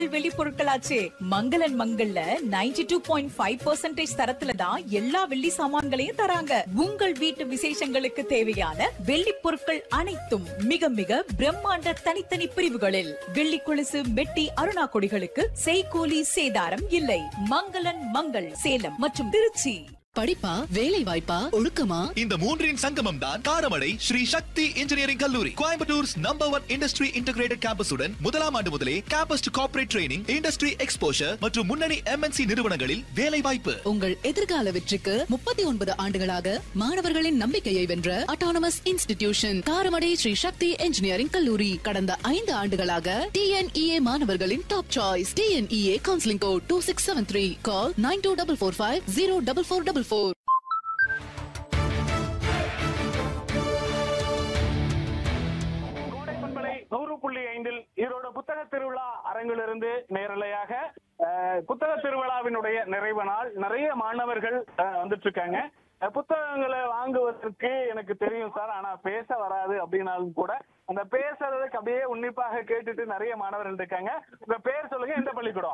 வெள்ளி பொருட்களாச்சே மங்களன் மங்கள்ல 92.5% டூ பாயிண்ட் ஃபைவ் பர்சன்டேஜ் தரத்துல தான் எல்லா வெள்ளி சாமான்களையும் தராங்க உங்கள் வீட்டு விசேஷங்களுக்கு தேவையான வெள்ளி பொருட்கள் அனைத்தும் மிக மிக பிரம்மாண்ட தனித்தனி பிரிவுகளில் வெள்ளி கொலுசு மெட்டி அருணா கொடிகளுக்கு செய்கூலி சேதாரம் இல்லை மங்களன் மங்கள் சேலம் மற்றும் திருச்சி படிப்பா வேலை வாய்ப்பா ஒழுக்கமா இந்த மூன்றின் சங்கமம் தான் காரமடை ஸ்ரீ சக்தி இன்ஜினியரிங் கல்லூரி கோயம்புத்தூர்ஸ் நம்பர் ஒன் இண்டஸ்ட்ரி இன்டகிரேட்டட் கேம்பஸுடன் முதலாம் ஆண்டு முதலே campus to corporate training industry exposure மற்றும் முன்னணி எம்என்சி நிறுவனங்களில் வேலை வாய்ப்பு உங்கள் எதிர்கால வெற்றிக்கு முப்பத்தி ஒன்பது ஆண்டுகளாக மாணவர்களின் நம்பிக்கையை வென்ற autonomous institution Karamadai Shri Shakti engineering கல்லூரி கடந்த ஐந்து ஆண்டுகளாக டிஎன்இஏ மாணவர்களின் top choice TNEA counselling code two six seven three call nine two double four five zero double four double four Kodai பண்பலை நூறு புள்ளி ஐந்தில் ஈரோடு புத்தக திருவிழா அரங்கிலிருந்து நேரலையாக அஹ், புத்தக திருவிழாவினுடைய நிறைவு நாள் நிறைய மாணவர்கள் அஹ், வந்துட்டு இருக்காங்க அஹ், புத்தகங்களை வாங்குவதற்கு எனக்கு தெரியும் சார் ஆனா பேச வராது அப்படின்னாலும் கூட அந்த பேசுறதுக்கு அப்படியே உன்னிப்பாக கேட்டுட்டு நிறைய மாணவர்கள் இருக்காங்க உங்க பேர் சொல்லுங்க எந்த பள்ளிக்கூடம்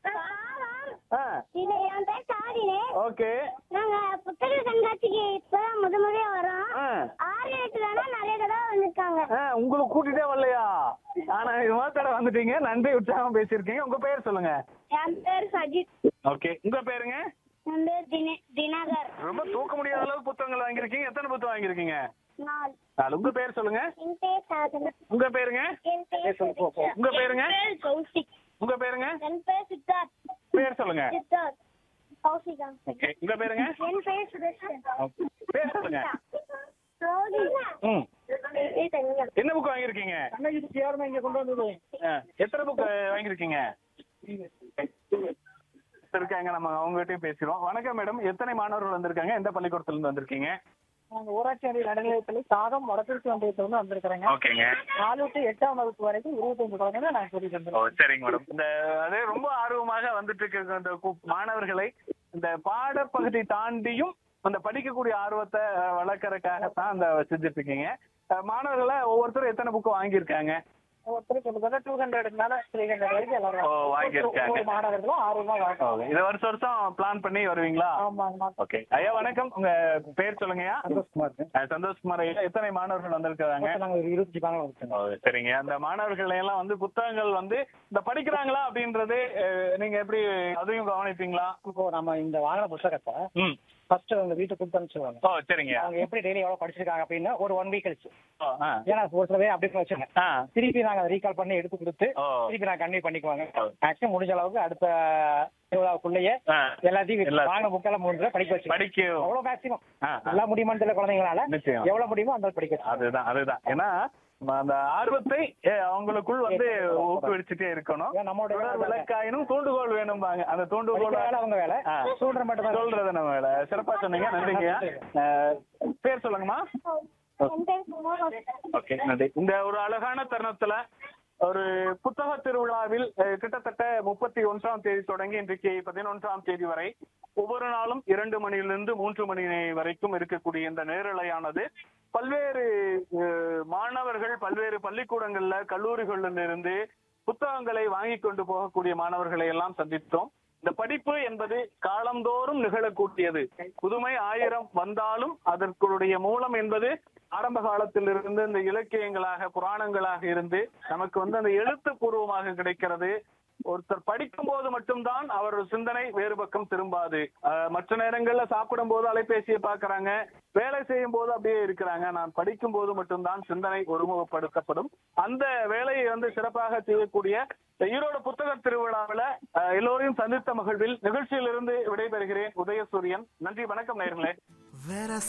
இது என் பேர் சாரினே ஓகே நாங்க புத்தக கண்காட்சிக்கு இப்பதான் முத முறையா வரோம் ஆ. ஆறு எட்டு வேணா நிறைய தடவை வந்திருக்காங்க உங்களுக்கு கூட்டிட்டே வரலையா ஆனா இது மாதிரி தடவை வந்துட்டீங்க நன்றி உற்சாகம் பேசியிருக்கீங்க உங்க பேர் சொல்லுங்க என் பேர் சஜித் ஓகே உங்க பேருங்க என் பேர் தினே தினகர் ரொம்ப தூக்க முடியாத அளவு புத்தகங்கள் வாங்கியிருக்கீங்க எத்தனை புத்தகம் வாங்கியிருக்கீங்க நாள் நாலு உங்க பேர் சொல்லுங்க என் பேர் சாதனா உங்க பேருங்க என் பேர் உங்க பேருங்க என் பேர் கௌசிக் உங்க பேருங்க என் பேர் சித்தார்த் பேர் சொல்லுங்க சித்தார்த் கௌசிகா ஓகே உங்க பேருங்க என் பேர் சுதர்ஷன் பேர் சொல்லுங்க ரோஹி ம் என் பேர் தனியா என்ன புக் வாங்கியிருக்கீங்க ஆ, எத்தனை புக் வாங்கியிருக்கீங்க இருக்காங்க நம்ம அவங்ககிட்டயும் பேசிடுவோம் வணக்கம் மேடம் எத்தனை மாணவர்கள் வந்திருக்காங்க எந்த பள்ளிக்கூடத்துல இருந்து வந்திருக்கீங்க நாங்க ஊராட்சி அணி நடுநிலையப்பள்ளி சாதம் வடத்திற்கு ஒன்றியத்துல இருந்து வந்திருக்கிறேங்க ஓகேங்க நாலு டு எட்டாம் வகுப்பு வரைக்கும் இருபத்தஞ்சு குழந்தைங்க நான் சொல்லி ஓ தந்துருக்கேன் சரிங்க மேடம் இந்த அதே ரொம்ப ஆர்வமாக வந்துட்டு இருக்க இந்த கு- மாணவர்களை இந்த பாடப்பகுதி தாண்டியும் அந்த படிக்கக்கூடிய ஆர்வத்தை அஹ், வளர்க்கறதுக்காகத்தான் அந்த செஞ்சுட்டு இருக்கீங்க அஹ், மாணவர்களை ஒவ்வொருத்தரும் எத்தனை புக்கு வாங்கியிருக்காங்க ஒருத்தருக்கு கிட்டத்தட்ட டூ ஹண்ட்ரட் மேல த்ரீ ஹண்ட்ரட் வரைக்கும் எல்லாரும் ஓ, வாங்கியிருக்காங்க. ஒவ்வொரு மாணவர்களும் ஆர்வமா வாங்க இதை வருஷம் வருஷம் பிளான் பண்ணி வருவீங்களா ஆமாங்கம்மா ஓகே ஐயா வணக்கம் உங்க பேர் சொல்லுங்கய்யா சந்தோஷ்குமார் அஹ், சந்தோஷ்குமார் ஐயா எத்தனை மாணவர்கள் வந்திருக்காங்க நாங்க ஒரு இருபத்தஞ்சு மாணவர்கள் இருக்கோம் ஓ, சரிங்க அந்த மாணவர்கள் எல்லாம் வந்து புத்தகங்கள் வந்து இந்த படிக்கிறாங்களா அப்படின்றது அஹ், நீங்க எப்படி அதையும் கவனிப்பீங்களா இப்போ நம்ம இந்த வாங்கின புத்தகத்தை ம் ஃபர்ஸ்ட் அவங்க வீட்டுக்கு கொடுத்து அனுப்பிச்சிருவாங்க ஓ சரிங்க அவங்க எப்படி டெய்லி எவ்வளவு படிச்சிருக்காங்க அப்படின்னு ஒரு ஒன் வீக் கழிச்சு ஓ, ஆ. ஏன்னா ஒரு சில பேர் அப்படி வச்சிருக்கேன் ஆ. திருப்பி நாங்க அதை ரீகால் பண்ணி எடுத்து கொடுத்து ஓ. திருப்பி நாங்க கன்வே பண்ணிக்குவாங்க ஓ. மேக்ஸிமம் முடிஞ்ச அளவுக்கு அடுத்த திருவிழாவுக்குள்ளேயே ஆ. எல்லாத்தையும் எல்லா- வாங்க புக்கெல்லாம் முடிஞ்ச படிக்க வச்சு படிக்க அவ்வளவு மேக்ஸிமம் ஆ, ஆ. எல்லாம் முடியுமான்னு தெரியல குழந்தைங்களால நிச்சயம். எவ்வளவு முடியுமோ அந்த அளவுக்கு படிக்க வச்சு அதுதான் அதுதான் ஏன்னா நம்ம அந்த ஆர்வத்தை ஏ, அவங்களுக்குள் வந்து ஊக்குவிச்சுட்டே இருக்கணும் ஏன் நம்மளோட வேலை தொடர் விளக்காயினும் தூண்டுகோல் வேணும்பாங்க அந்த தூண்டுகோல் படிக்கிற வேலை அவங்க வேலை ஆ. சூழ்நிலை மட்டும் தான் சொல்றது நம்ம வேலை சிறப்பா சொன்னீங்க நன்றிங்க அஹ், பேர் சொல்லுங்கம்மா என் பேர் குமார் ஓகே நன்றி இந்த ஒரு அழகான தருணத்துல ஒரு புத்தக திருவிழாவில் அஹ், கிட்டத்தட்ட முப்பத்தி ஒன்றாம் தேதி தொடங்கி இன்றைக்கு பதினொன்றாம் தேதி வரை ஒவ்வொரு நாளும் இரண்டு மணியிலிருந்து மூன்று மணி வரைக்கும் இருக்கக்கூடிய இந்த நேரலையானது பல்வேறு அஹ், மாணவர்கள் பல்வேறு பள்ளிக்கூடங்கள்ல கல்லூரிகள்ல இருந்து புத்தகங்களை வாங்கி கொண்டு போகக்கூடிய மாணவர்களை எல்லாம் சந்தித்தோம் இந்த படிப்பு என்பது காலந்தோறும் நிகழக்கூடியது புதுமை ஆயிரம் வந்தாலும் அதற்குடைய மூலம் என்பது ஆரம்ப காலத்திலிருந்து இந்த இலக்கியங்களாக புராணங்களாக இருந்து நமக்கு வந்து அந்த எழுத்துப்பூர்வமாக கிடைக்கிறது ஒருத்தர் படிக்கும் போது மட்டும்தான் அவர் சிந்தனை வேறு பக்கம் திரும்பாது அஹ், மற்ற நேரங்கள்ல சாப்பிடும் போது அலைபேசியை பாக்குறாங்க வேலை செய்யும் போது அப்படியே இருக்கிறாங்க நான் படிக்கும் போது மட்டும்தான் சிந்தனை ஒருமுகப்படுத்தப்படும் அந்த வேலையை வந்து சிறப்பாக செய்யக்கூடிய இந்த ஈரோடு புத்தக திருவிழாவில் அஹ், எல்லோரையும் சந்தித்த மகிழ்வில் நிகழ்ச்சியிலிருந்து விடைபெறுகிறேன் உதயசூரியன் நன்றி வணக்கம் நேயர்களே Vera